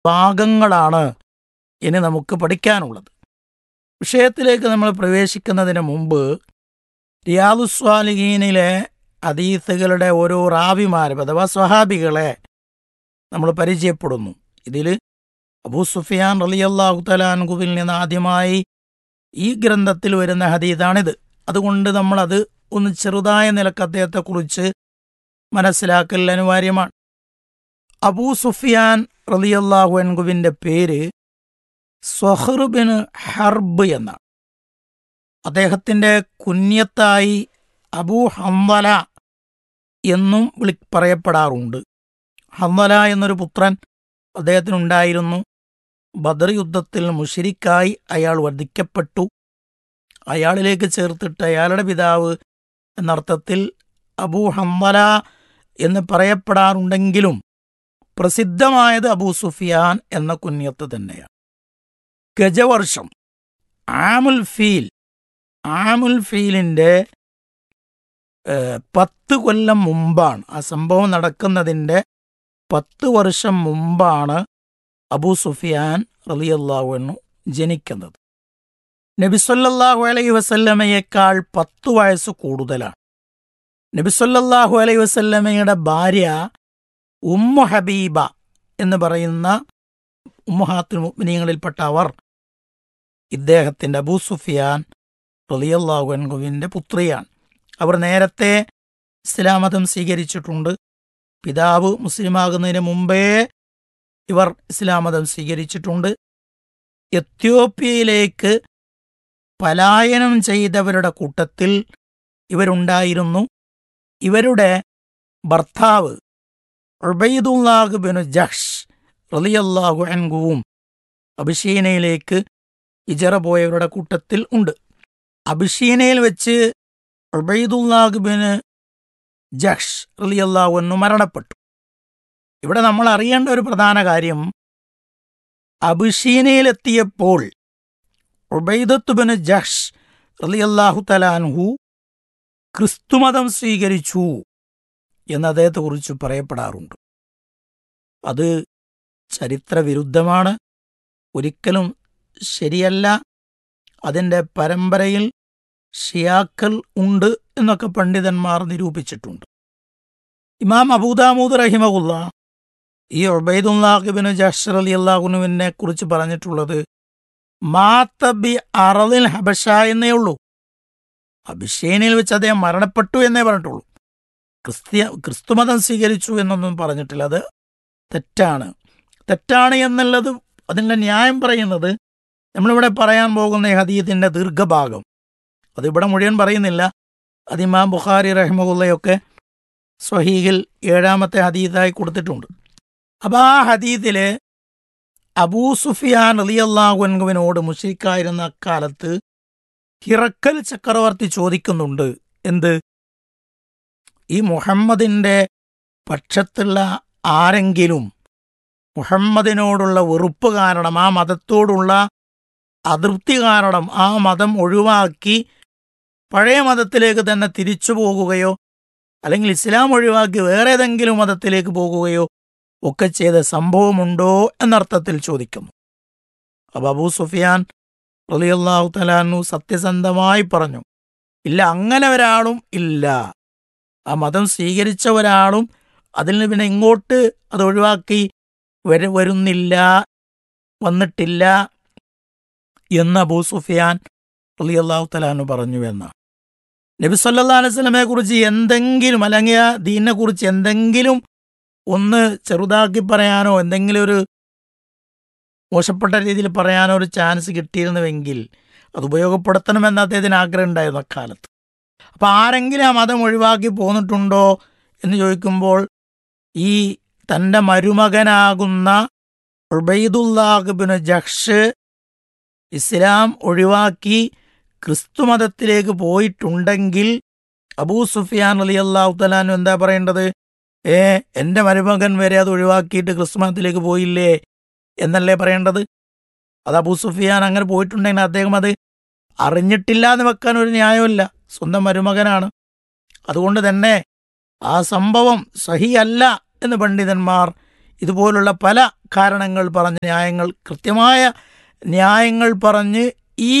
ഭാഗങ്ങളാണ് ഇനി നമുക്ക് പഠിക്കാനുള്ളത് വിഷയത്തിലേക്ക് നമ്മൾ പ്രവേശിക്കുന്നതിന് മുമ്പ് റിയാദുസ്വാലിഹീനിലെ ഹദീസുകളുടെ ഓരോ റാവിമാരും അഥവാ സ്വഹാബികളെ നമ്മൾ പരിചയപ്പെടുന്നു ഇതിൽ അബൂ സുഫിയാൻ റലിയല്ലാഹു തലാൻകുവിൽ നിന്ന് ആദ്യമായി ഈ ഗ്രന്ഥത്തിൽ വരുന്ന ഹദീദാണിത് അതുകൊണ്ട് നമ്മളത് ഒന്ന് ചെറുതായ നിലക്ക് അദ്ദേഹത്തെക്കുറിച്ച് മനസ്സിലാക്കൽ അനിവാര്യമാണ് അബൂ സുഫിയാൻ റലിയല്ലാഹു അൻകുവിൻ്റെ പേര് സ്വഹറുബിൻ ഹർബ് എന്നാണ് അദ്ദേഹത്തിൻ്റെ കുഞ്ഞത്തായി അബൂ ഹംവല എന്നും വിളി പറയപ്പെടാറുണ്ട് ഹംവല എന്നൊരു പുത്രൻ അദ്ദേഹത്തിനുണ്ടായിരുന്നു ബദർ യുദ്ധത്തിൽ മുഷിരിക്കായി അയാൾ വധിക്കപ്പെട്ടു അയാളിലേക്ക് ചേർത്തിട്ട് അയാളുടെ പിതാവ് എന്നർത്ഥത്തിൽ അബൂ ഹംവല എന്ന് പറയപ്പെടാറുണ്ടെങ്കിലും പ്രസിദ്ധമായത് അബൂ സുഫിയാൻ എന്ന കുഞ്ഞത്ത് തന്നെയാണ് ഗജവർഷം ആമുൽ ഫീൽ ആമുൽ ഫീലിൻ്റെ പത്ത് കൊല്ലം മുമ്പാണ് ആ സംഭവം നടക്കുന്നതിൻ്റെ പത്ത് വർഷം മുമ്പാണ് അബൂ സുഫിയാൻ റലിയല്ലാഹുവിനു ജനിക്കുന്നത് നബിസൊല്ലാഹു അലൈഹി വസല്ലമയേക്കാൾ പത്തു വയസ്സ് കൂടുതലാണ് നബിസൊല്ലാഹു അലൈഹി വസല്ലമയുടെ ഭാര്യ ഉമ്മു ഹബീബ എന്ന് പറയുന്ന ഉമ്മുഹാത്തുൽ മുഅ്മിനീങ്ങളിൽപ്പെട്ട അവർ ഇദ്ദേഹത്തിൻ്റെ അബൂ സുഫിയാൻ റലിയല്ലാഹു അൻഹുവിൻ്റെ പുത്രിയാണ് അവർ നേരത്തെ ഇസ്ലാം മതം സ്വീകരിച്ചിട്ടുണ്ട് പിതാവ് മുസ്ലിമാകുന്നതിന് മുമ്പേ ഇവർ ഇസ്ലാം മതം സ്വീകരിച്ചിട്ടുണ്ട് എത്യോപ്യയിലേക്ക് പലായനം ചെയ്തവരുടെ കൂട്ടത്തിൽ ഇവരുണ്ടായിരുന്നു ഇവരുടെ ഭർത്താവ് ഉബൈദുല്ലാഹ് ബിനു ജഹ്ഷ് റലിയല്ലാഹു അൻകുവും അഭിഷീനയിലേക്ക് ഇജറ പോയവരുടെ കൂട്ടത്തിൽ ഉണ്ട് അഭിഷീനയിൽ വെച്ച് ഉബൈദുല്ലാഹ് ബിന് ജഹ്ഷ് റലിയല്ലാഹു അന്നു മരണപ്പെട്ടു ഇവിടെ നമ്മൾ അറിയേണ്ട ഒരു പ്രധാന കാര്യം അഭിഷീനയിലെത്തിയപ്പോൾ ഉബൈദത്ത് ബിന് ജഹ്ഷ് റലിയല്ലാഹു തലാൻഹു ക്രിസ്തുമതം സ്വീകരിച്ചു എന്ന് അദ്ദേഹത്തെക്കുറിച്ച് പറയപ്പെടാറുണ്ട് അത് ചരിത്രവിരുദ്ധമാണ് ഒരിക്കലും ശരിയല്ല അതിൻ്റെ പരമ്പരയിൽ ഷിയാക്കൾ ഉണ്ട് എന്നൊക്കെ പണ്ഡിതന്മാർ നിരൂപിച്ചിട്ടുണ്ട് ഇമാം അബൂദാമൂദ് റഹിമകുല്ല ഈ ഒബൈദുല്ലാഹിബിന് ജഷർ അലി അള്ളാഹുനുവിനെ കുറിച്ച് പറഞ്ഞിട്ടുള്ളത് മാത്തബി അറലിൽ ഹബഷ എന്നേ ഉള്ളൂ അഭിഷേനിൽ വെച്ച് അദ്ദേഹം മരണപ്പെട്ടു എന്നേ പറഞ്ഞിട്ടുള്ളൂ ക്രിസ്ത്യ ക്രിസ്തുമതം സ്വീകരിച്ചു എന്നൊന്നും പറഞ്ഞിട്ടില്ല അത് തെറ്റാണ് തെറ്റാണ് എന്നുള്ളത് അതിൻ്റെ ന്യായം പറയുന്നത് നമ്മളിവിടെ പറയാൻ പോകുന്ന ഈ ഹദീത്തിൻ്റെ ദീർഘഭാഗം അതിവിടെ മുഴുവൻ പറയുന്നില്ല അത് ഇമാം ബുഖാരി റഹ്മുള്ളയൊക്കെ സ്വഹീഹിൽ ഏഴാമത്തെ ഹദീത്തായി കൊടുത്തിട്ടുണ്ട് അപ്പോൾ ആ ഹദീത്തിൽ അബൂ സുഫിയാൻ അലിയല്ലാഹുവിനോട് മുഷിക്കായിരുന്ന അക്കാലത്ത് ഹിറക്കൽ ചക്രവർത്തി ചോദിക്കുന്നുണ്ട് എന്ത് ഈ മുഹമ്മദിൻ്റെ പക്ഷത്തുള്ള ആരെങ്കിലും മുഹമ്മദിനോടുള്ള വെറുപ്പ് കാരണം ആ മതത്തോടുള്ള അതൃപ്തി കാരണം ആ മതം ഒഴിവാക്കി പഴയ മതത്തിലേക്ക് തന്നെ തിരിച്ചു പോകുകയോ അല്ലെങ്കിൽ ഇസ്ലാം ഒഴിവാക്കി വേറെ ഏതെങ്കിലും മതത്തിലേക്ക് പോകുകയോ ഒക്കെ ചെയ്ത സംഭവമുണ്ടോ എന്നർത്ഥത്തിൽ ചോദിക്കുന്നു അപ്പൊ അബൂ സുഫിയാൻ റലിയല്ലാഹു തലാനു സത്യസന്ധമായി പറഞ്ഞു ഇല്ല അങ്ങനെ ഒരാളും ഇല്ല ആ മതം സ്വീകരിച്ച ഒരാളും അതിൽ നിന്ന് പിന്നെ ഇങ്ങോട്ട് അത് ഒഴിവാക്കി വര വരുന്നില്ല വന്നിട്ടില്ല എന്ന് അബൂ സുഫിയാൻ റലിയല്ലാഹു തലാനു പറഞ്ഞു എന്നാണ് നബി സല്ലാ അലൈഹി സ്വലമെ കുറിച്ച് എന്തെങ്കിലും അല്ലെങ്കിൽ ആ ദീനിനെ കുറിച്ച് എന്തെങ്കിലും ഒന്ന് ചെറുതാക്കി പറയാനോ എന്തെങ്കിലും ഒരു മോശപ്പെട്ട രീതിയിൽ പറയാനോ ഒരു ചാൻസ് കിട്ടിയിരുന്നുവെങ്കിൽ അത് ഉപയോഗപ്പെടുത്തണമെന്ന് അദ്ദേഹത്തിന് ആഗ്രഹം ഉണ്ടായിരുന്നു അക്കാലത്ത് അപ്പം ആരെങ്കിലും ആ മതം ഒഴിവാക്കി പോന്നിട്ടുണ്ടോ എന്ന് ചോദിക്കുമ്പോൾ ഈ തൻ്റെ മരുമകനാകുന്ന ഉബൈദുല്ലാഹിബിന് ജഹ്ഷ് ഇസ്ലാം ഒഴിവാക്കി ക്രിസ്തു മതത്തിലേക്ക് പോയിട്ടുണ്ടെങ്കിൽ അബൂ സുഫിയാൻ അലി അള്ളാഹു തലാനു എന്താ പറയേണ്ടത് ഏ എൻ്റെ മരുമകൻ വരെ അത് ഒഴിവാക്കിയിട്ട് ക്രിസ്തു മതത്തിലേക്ക് പോയില്ലേ എന്നല്ലേ പറയേണ്ടത് അത് അബൂ സുഫിയാൻ അങ്ങനെ പോയിട്ടുണ്ടെങ്കിൽ അദ്ദേഹം അത് അറിഞ്ഞിട്ടില്ല എന്ന് വെക്കാൻ ഒരു ന്യായമില്ല സ്വന്തം മരുമകനാണ് അതുകൊണ്ട് തന്നെ ആ സംഭവം സഹിയല്ല എന്ന് പണ്ഡിതന്മാർ ഇതുപോലുള്ള പല കാരണങ്ങൾ പറഞ്ഞ് ന്യായങ്ങൾ കൃത്യമായ ന്യായങ്ങൾ പറഞ്ഞ് ഈ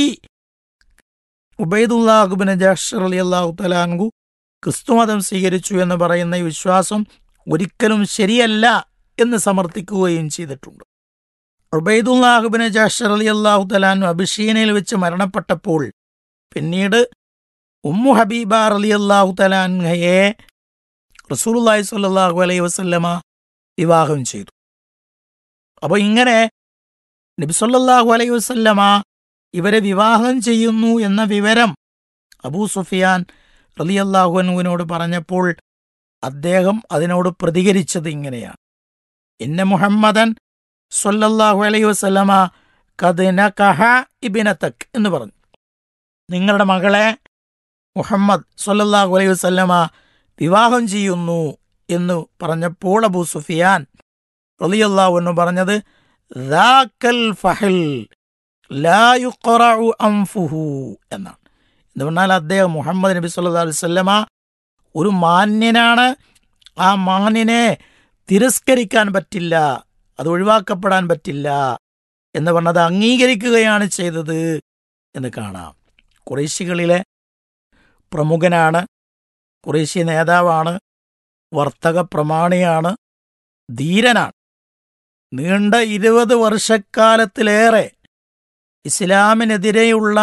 ഉബൈദുല്ലാഹുബിന് ജാഷർ അലി അള്ളാഹു തലാൻകു ക്രിസ്തുമതം സ്വീകരിച്ചു എന്ന് പറയുന്ന ഈ വിശ്വാസം ഒരിക്കലും ശരിയല്ല എന്ന് സമർത്ഥിക്കുകയും ചെയ്തിട്ടുണ്ട് ഉബൈദുല്ലാഹുബിന് ജാഷർ അലി അള്ളാഹു തലാനു അഭിഷീനയിൽ വെച്ച് മരണപ്പെട്ടപ്പോൾ പിന്നീട് ഉമ്മു ഹബീബ അലി അള്ളാഹു തലാൻഹയെ റസൂലുള്ളാഹി സ്വല്ലല്ലാഹു അലൈഹി വസല്ലമ വിവാഹം ചെയ്തു അപ്പോൾ ഇങ്ങനെ നബി സല്ലല്ലാഹു അലൈഹി വസല്ലമ ഇവരെ വിവാഹം ചെയ്യുന്നു എന്ന വിവരം അബൂ സുഫിയാൻ റളിയല്ലാഹു അൻഹുവിനോട് പറഞ്ഞപ്പോൾ അദ്ദേഹം അതിനോട് പ്രതികരിച്ചത് ഇങ്ങനെയാണ് ഇന്ന മുഹമ്മദൻ സല്ലല്ലാഹു അലൈഹി വസല്ലമ കത് നകഹ ഇബ്നതക് എന്ന് പറഞ്ഞു നിങ്ങളുടെ മകളെ മുഹമ്മദ് സല്ലല്ലാഹു അലൈഹി വസല്ലമ വിവാഹം ചെയ്യുന്നു എന്ന് പറഞ്ഞപ്പോൾ അബൂ സുഫിയാൻ റളിയല്ലാഹു അൻഹു പറഞ്ഞത് ദാക്കൽ ഫഹൽ ലാ യുഖറഉ അൻഫുഹു എന്നാണ് എന്ന് പറഞ്ഞാൽ അദ്ദേഹം മുഹമ്മദ് നബി സല്ലല്ലാഹു അലൈഹി വസല്ലമ ഒരു മാന്യനാണ് ആ മാന്യനെ തിരസ്കരിക്കാൻ പറ്റില്ല അത് ഒഴിവാക്കപ്പെടാൻ പറ്റില്ല എന്ന് പറഞ്ഞത് അംഗീകരിക്കുകയാണ് ചെയ്തത് എന്ന് കാണാം കുറേശികളിലെ പ്രമുഖനാണ് കുറേശ്യ നേതാവാണ് വർത്തക പ്രമാണിയാണ് ധീരനാണ് നീണ്ട ഇരുപത് വർഷക്കാലത്തിലേറെ ഇസ്ലാമിനെതിരെയുള്ള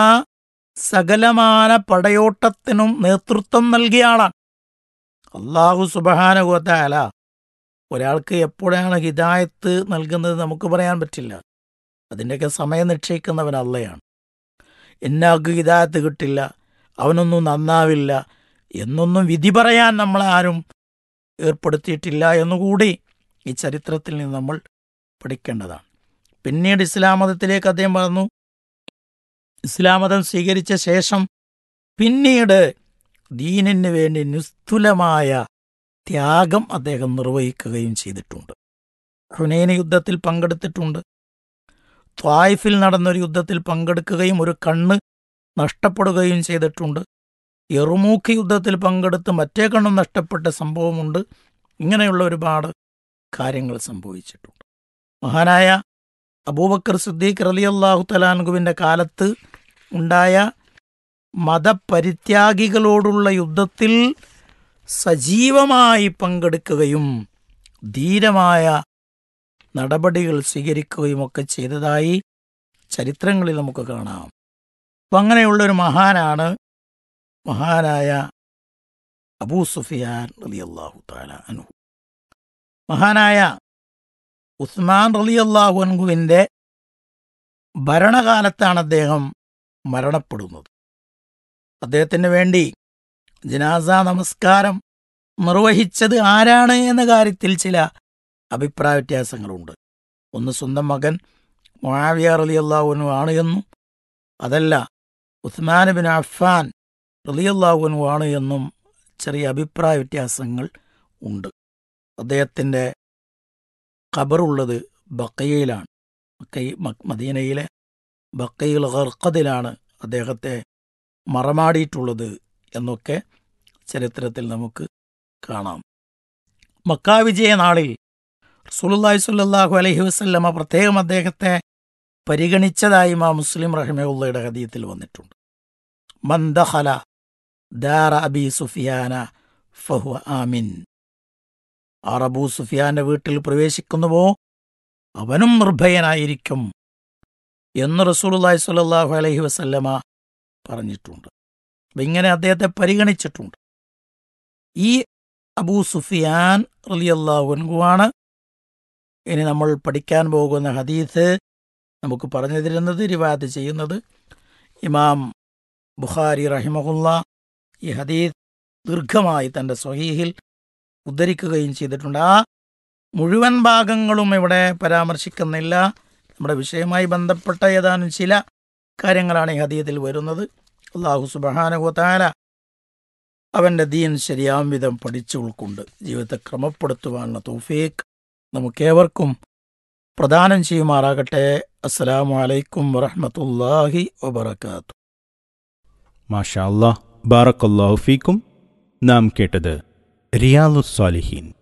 സകലമാന പടയോട്ടത്തിനും നേതൃത്വം നൽകിയ ആളാണ് അള്ളാഹു സുബഹാനുഗോത്താല ഒരാൾക്ക് എപ്പോഴാണ് ഹിദായത്ത് നൽകുന്നത് നമുക്ക് പറയാൻ പറ്റില്ല അതിൻ്റെയൊക്കെ സമയം നിശ്ചയിക്കുന്നവൻ അള്ളയാണ് എന്നാൾക്ക് ഹിദായത്ത് കിട്ടില്ല അവനൊന്നും നന്നാവില്ല എന്നൊന്നും വിധി പറയാൻ നമ്മളാരും ഏർപ്പെടുത്തിയിട്ടില്ല എന്നുകൂടി ഈ ചരിത്രത്തിൽ നിന്ന് നമ്മൾ പഠിക്കേണ്ടതാണ് പിന്നീട് ഇസ്ലാം മതത്തിലേക്ക് അദ്ദേഹം പറഞ്ഞു ഇസ്ലാം മതം സ്വീകരിച്ച ശേഷം പിന്നീട് ദീനിന് വേണ്ടി നിസ്തുലമായ ത്യാഗം അദ്ദേഹം നിർവഹിക്കുകയും ചെയ്തിട്ടുണ്ട് ഹുനൈന യുദ്ധത്തിൽ പങ്കെടുത്തിട്ടുണ്ട് ത്വായിഫിൽ നടന്നൊരു യുദ്ധത്തിൽ പങ്കെടുക്കുകയും ഒരു കണ്ണ് നഷ്ടപ്പെടുകയും ചെയ്തിട്ടുണ്ട് എറുമൂക്ക് യുദ്ധത്തിൽ പങ്കെടുത്ത് മറ്റേ കണ്ണും നഷ്ടപ്പെട്ട സംഭവമുണ്ട് ഇങ്ങനെയുള്ള ഒരുപാട് കാര്യങ്ങൾ സംഭവിച്ചിട്ടുണ്ട് മഹാനായ അബൂബക്കർ സിദ്ദീഖ് റലിയല്ലാഹു തലാൻകുവിൻ്റെ കാലത്ത് ഉണ്ടായ മതപരിത്യാഗികളോടുള്ള യുദ്ധത്തിൽ സജീവമായി പങ്കെടുക്കുകയും ധീരമായ നടപടികൾ സ്വീകരിക്കുകയും ഒക്കെ ചെയ്തതായി ചരിത്രങ്ങളിൽ നമുക്ക് കാണാം അപ്പം അങ്ങനെയുള്ളൊരു മഹാനാണ് മഹാനായ അബൂ സുഫിയാൻ റളിയല്ലാഹു തആല അൻഹു മഹാനായ ഉസ്മാൻ റളിയല്ലാഹു അൻഹുവിൻ്റെ ഭരണകാലത്താണ് അദ്ദേഹം മരണപ്പെടുന്നത് അദ്ദേഹത്തിന് വേണ്ടി ജനാസ നമസ്കാരം നിർവഹിച്ചത് ആരാണ് എന്ന കാര്യത്തിൽ ചില അഭിപ്രായ വ്യത്യാസങ്ങളുണ്ട് ഒന്ന് സ്വന്തം മകൻ മുആവിയ റളിയല്ലാഹു ആണ് എന്നും അതല്ല ഉസ്മാൻ ബിൻ അഫ്ഫാൻ റളിയല്ലാഹു ആണ് എന്നും ചെറിയ അഭിപ്രായ വ്യത്യാസങ്ങൾ ഉണ്ട് അദ്ദേഹത്തിൻ്റെ ഖബറുള്ളത് ബക്കയിലാണ് ബക്കൈ മദീനയിലെ ബക്കയിൽ ഖർഖദിലാണ് അദ്ദേഹത്തെ മറമാടിയിട്ടുള്ളത് എന്നൊക്കെ ചരിത്രത്തിൽ നമുക്ക് കാണാം മക്കാ വിജയ നാളിൽ റസൂലുള്ളാഹി സ്വല്ലല്ലാഹു അലൈഹി വസല്ലമ പ്രത്യേകം അദ്ദേഹത്തെ പരിഗണിച്ചതായി മാ മുസ്ലിം റഹിമയുള്ളയുടെ ഹദീത്തിൽ വന്നിട്ടുണ്ട് മന്ദഹല ദാറ അബി സുഫിയാന ഫഹുവ ആമിൻ ആർ അബൂ സുഫിയാന്റെ വീട്ടിൽ പ്രവേശിക്കുന്നുവോ അവനും നിർഭയനായിരിക്കും എന്ന് റസൂലുള്ളാഹി സ്വല്ലല്ലാഹു അലൈഹി വസല്ലമ പറഞ്ഞിട്ടുണ്ട് അപ്പം ഇങ്ങനെ അദ്ദേഹത്തെ പരിഗണിച്ചിട്ടുണ്ട് ഈ അബൂ സുഫിയാൻ റളിയല്ലാഹു അൻഹുവാണ് ഇനി നമ്മൾ പഠിക്കാൻ പോകുന്ന ഹദീസ് നമുക്ക് പറഞ്ഞു തരുന്നത് റിവാദ് ചെയ്യുന്നത് ഇമാം ബുഖാരി റഹിമഹുല്ല ഈ ഹദീസ് ദീർഘമായി തൻ്റെ സ്വഹീഹിൽ ഉദ്ധരിക്കുകയും ചെയ്തിട്ടുണ്ട് ആ മുഴുവൻ ഭാഗങ്ങളും ഇവിടെ പരാമർശിക്കുന്നില്ല നമ്മുടെ വിഷയവുമായി ബന്ധപ്പെട്ട ഏതാനും ചില കാര്യങ്ങളാണ് ഈ ഹദീയത്തിൽ വരുന്നത് അള്ളാഹു സുബഹാനുഗോത്താല അവൻ്റെ ദീൻ ശരിയാം വിധം പഠിച്ചു ഉൾക്കൊണ്ട് ജീവിതത്തെ ക്രമപ്പെടുത്തുവാനുള്ള തൗഫീഖ് നമുക്കേവർക്കും പ്രദാനം ചെയ്യുമാറാകട്ടെ അസ്സലാമു അലൈക്കും വറഹ്മത്തുള്ളാഹി വബറകാത്തു മാഷാ അല്ലാ ബാറക്കല്ലാഹു ഫീക്കും നാം കേട്ടത് റിയാലുസ്സാലിഹീൻ